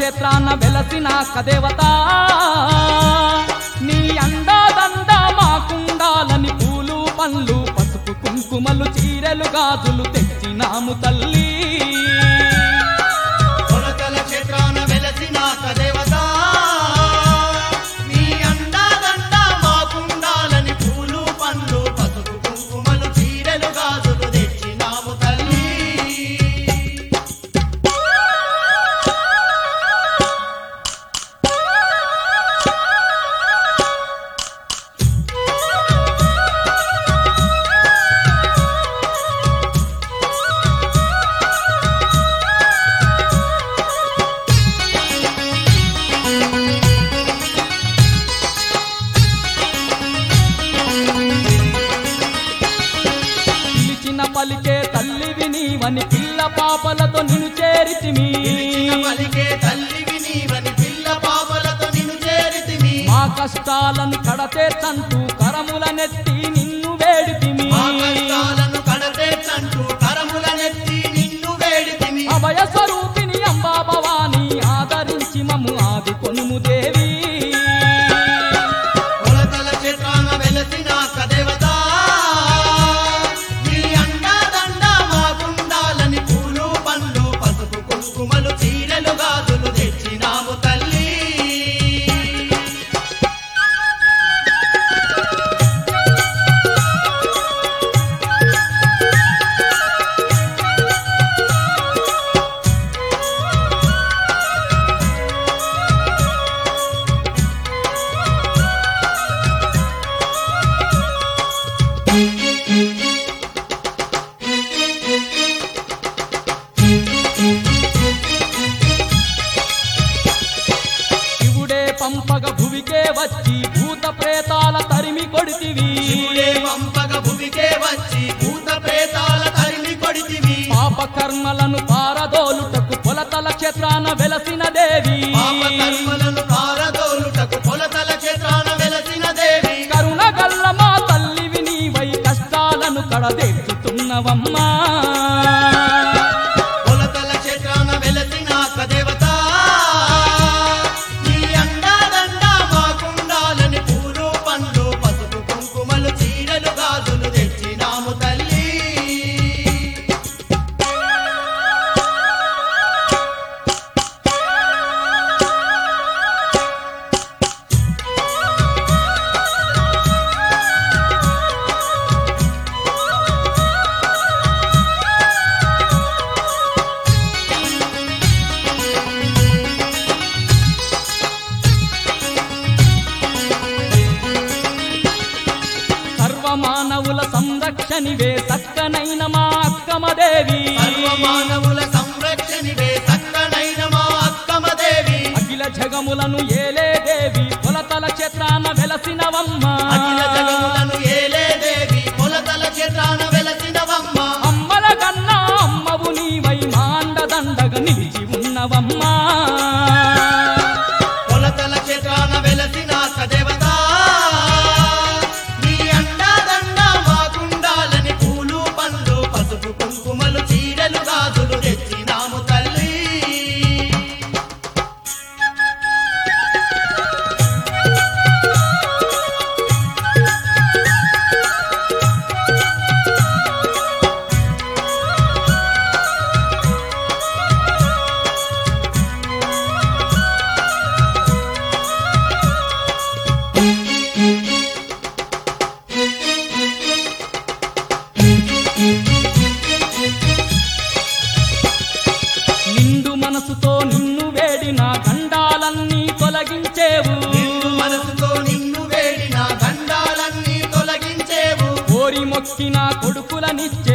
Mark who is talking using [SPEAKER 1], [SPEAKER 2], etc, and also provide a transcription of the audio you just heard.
[SPEAKER 1] క్షేత్రాన వెలసిన కదేవత నీ అండాదండ మాకుండాలని పూలు పండ్లు పసుపు కుంకుమలు చీరెలు గాజులు తెచ్చినాము తల్లి
[SPEAKER 2] కొలతల క్షేత్రాన వెలసిన కదేవత నీ అండాదండ మాకుండాలని పూలు పండ్లు పసుపు కుంకుమలు చీరలు గాజులు తెచ్చినాము తల్లి
[SPEAKER 1] పిలిచిన పలికే తల్లివి నీవని పిల్ల పాపలతో నిన్ను చేరితిమి
[SPEAKER 2] పిలిచిన పలికే తల్లివి నీవని పిల్ల పాపలతో నిన్ను చేరితిమి
[SPEAKER 1] మా కష్టాలను కడతేర్చంటూ కరములనెత్తి నిన్ను వేడితిమి
[SPEAKER 2] మా కష్టాలను కడతేర్చంటూ కరములనెత్తి నిన్ను వేడితిమి
[SPEAKER 1] అభయ స్వరూపిణి అంబా భవాని ఆదరించి మమ్ము ఆదుకొనుము దేవి
[SPEAKER 2] కొలతల క్షేత్రాన వెలసిన కదేవత నీ అండాదండ మాకుండాలని పూలు పండ్లు పసుపు కుంకుమలు చీరలు గాజులు తెచ్చినాము తల్లి
[SPEAKER 1] శివుడే పంపగ భువికే వచ్చి భూత ప్రేతాల తరిమి కొడితివి
[SPEAKER 2] శివుడే పంపగ భువికే వచ్చి భూత ప్రేతాల తరిమి కొడితివి
[SPEAKER 1] పాప కర్మలను పారదోలుటకు పొలతల క్షేత్రాన వెలసిన దేవి
[SPEAKER 2] పాప కర్మలను పారదోలుటకు కొలతల క్షేత్రాన వెలసిన దేవి
[SPEAKER 1] కరుణ గల్ల మా తల్లివి నీవై కష్టాలను కడదేర్చుతున్నవమ్మా
[SPEAKER 2] కొలతల క్షేత్రాన వెలసిన కదేవత నీ అండాదండ మాకుండాలని పూలు పండ్లు పసుపు కుంకుమలు చీరలు గాజులు తెచ్చినాము తల్లి
[SPEAKER 1] సర్వమానవుల సంరక్షణివే చక్కనైన మా అక్కమదేవి
[SPEAKER 2] సర్వమానవుల సంరక్షణివే చక్కనైన మా అక్కమదేవి
[SPEAKER 1] అఖిల జగములను ఏలే దేవి పొలతల క్షేత్రాన వెలసినవమ్మ
[SPEAKER 2] అఖిల జగములను ఏలే దేవి కొలతల క్షేత్రాన వెలసినవమ్మ
[SPEAKER 1] అమ్మల కన్నా అమ్మవు నీవై మాండదండగ నిలిచి ఉన్నవమ్మా
[SPEAKER 2] కొలతల క్షేత్రాన వెలసిన కదేవత నీ అండాదండ మాకుండాలని పూలు పండ్లు పసుపు కుంకుమలు చీరలు గాజులు తెచ్చినాము తల్లి
[SPEAKER 1] నిండు మనసుతో నిన్ను వేడిన గండాలన్నీ తొలగించేవు
[SPEAKER 2] నిన్ను మనసుతో నిన్ను వేడిన గండాలన్నీ తొలగించేవు
[SPEAKER 1] కోరి మొక్కిన కొడుకులనిచ్చే